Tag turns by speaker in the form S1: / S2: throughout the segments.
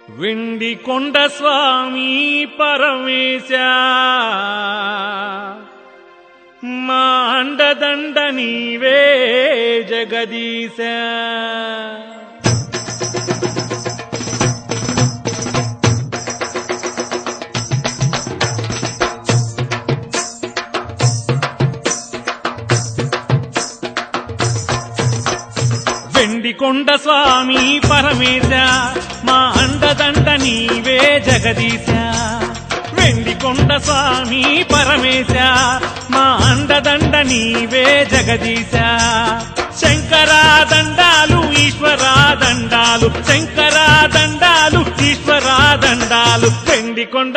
S1: వెండి కొండ స్వామి పరమేశ మా అండదండ నీవే జగదీశ వెండి కొండ స్వామి పరమేశ మా అండదండ నీవే జగదీశ వెండి కొండ స్వామి పరమేశ మా అండదండ నీవే జగదీశ శంకరా దండాలు ఈశ్వరా దండాలు శంకరా దండాలు ఈశ్వరా దండాలు వెండి కొండ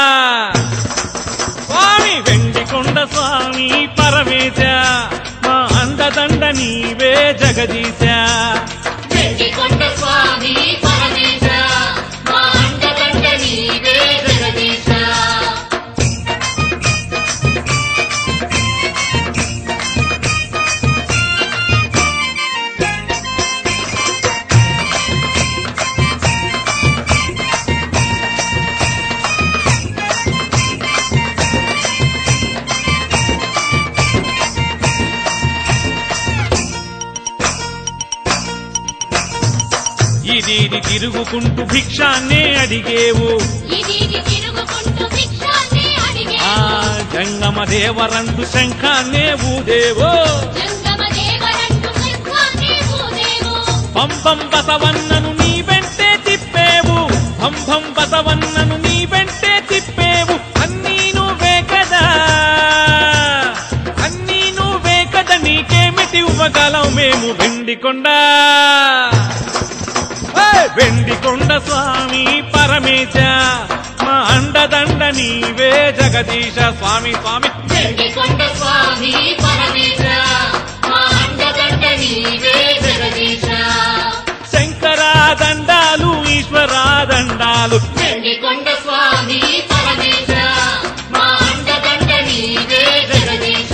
S1: స్వామి వెండి కొండ స్వామి పరమేశ మా అందదండ నీవే జగదీశ
S2: వెండికొండ స్వామి పరమేశ మా అండదండ నీవే జగదీశ
S1: ఇది ఇది తిరుగుకుంటూ భిక్షాన్నే అడిగేవు
S2: ఇది తిరుగుకుంటూ భిక్షాన్ని అడిగే
S1: ఆ జంగమ దేవరంటు శంఖాన్నే ఊదేవో
S2: జంగమ దేవరంటు శంఖాన్ని ఊదేవు
S1: పంపం బసవన్నను నీ వెంటే తిప్పేవు పంపం బసవన్నను నీ వెంటే తిప్పేవు అన్నీ నువ్వే కదా అన్నీ నువ్వే కదా నీకేమిటి ఇవ్వగలం మేము వెండి కొండ ఏయ్! వెండి కొండ స్వామి పరమేశ మా అండదండ నీవే జగదీశ స్వామి స్వామి
S2: వెండికొండ స్వామి పరమేశ మా అండదండ నీవే జగదీశ
S1: శంకరా దండాలు ఈశ్వరా దండాలు
S2: వెండికొండ స్వామి పరమేశ మా అండదండ నీవే జగదీశ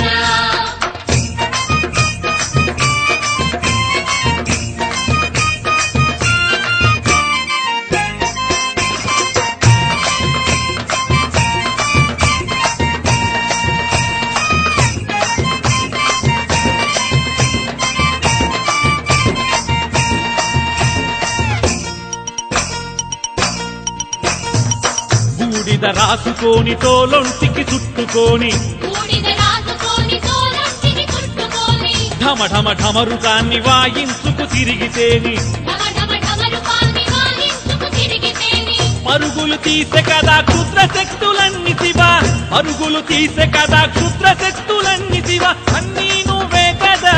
S1: బూడిద రాసుకొని తోలొంటికి చుట్టుకొని
S2: బూడిద రాసుకొని తోలంటిని చుట్టుకొని
S1: ఢమ ఢమ ఢమరుకాన్ని వాయించుకు తిరిగితేని
S2: ఢమ ఢమ ఢమరుకాన్ని వాయించుకు తిరిగితేని
S1: పరుగులు తీసే కదా క్షుద్ర శక్తులన్నీ శివ పరుగులు తీసే కదా క్షుద్ర శక్తులన్నీ శివ అన్నీ నువ్వే కదా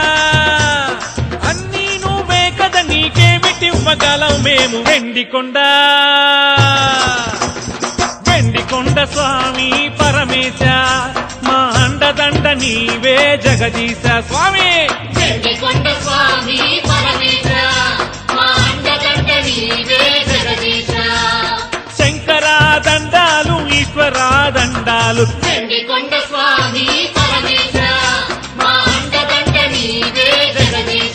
S1: అన్నీ నువ్వే కదా నీకేమిటి ఇవ్వగలం మేము వెండి కొండ వెండి కొండ స్వామి పరమేశ మా అండదండ నీవే జగదీశ స్వామి
S2: వెండికొండ స్వామి పరమేశ మా అండదండ నీవే జగదీశ
S1: శంకరా దండాలు ఈశ్వరా దండాలు
S2: వెండికొండ స్వామి పరమేశ మా అండదండ నీవే జగదీశ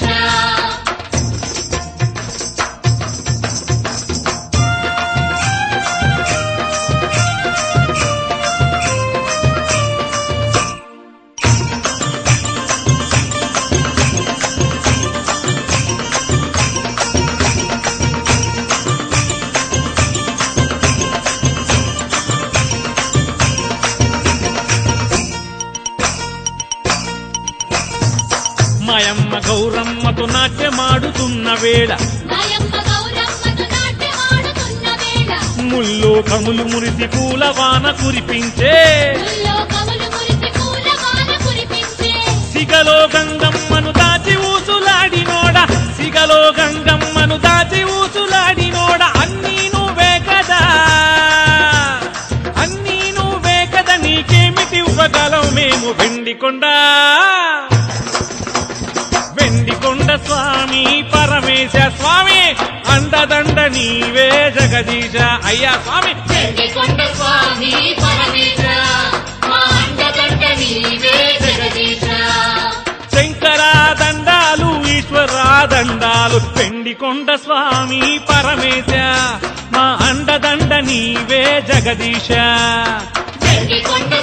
S1: మాయమ్మ గౌరమ్మతో నాట్యమాడుతున్న వేళ
S2: నాయమ్మ గౌరమ్మతో నాట్యమాడుతున్న వేళ
S1: ముల్లో కములు మురిసి పూల వాన కురిపించే
S2: ముల్లో కవులు మురిసి పూల వాన కురిపించే
S1: సిగలో గంగమ్మను దాచి ఊసులాడినోడ సిగలో గంగమ్మను దాచి ఊసులాడినోడ అన్నీ నువ్వే కదా అన్నీ నువ్వే కదా నీకేమిటి ఇవ్వగలం మేము వెండి కొండ వెండి కొండ స్వామి పరమేశ స్వామి అండదండ నీవే జగదీశ అయ్యా స్వామి
S2: వెండికొండ స్వామి పరమేశ మా అండదండ నీవే జగదీశ
S1: శంకరా దండాలు ఈశ్వరా దండాలు పెండి కొండ స్వామి పరమేశ మా అండదండ నీవే జగదీశ
S2: వెండి కొండ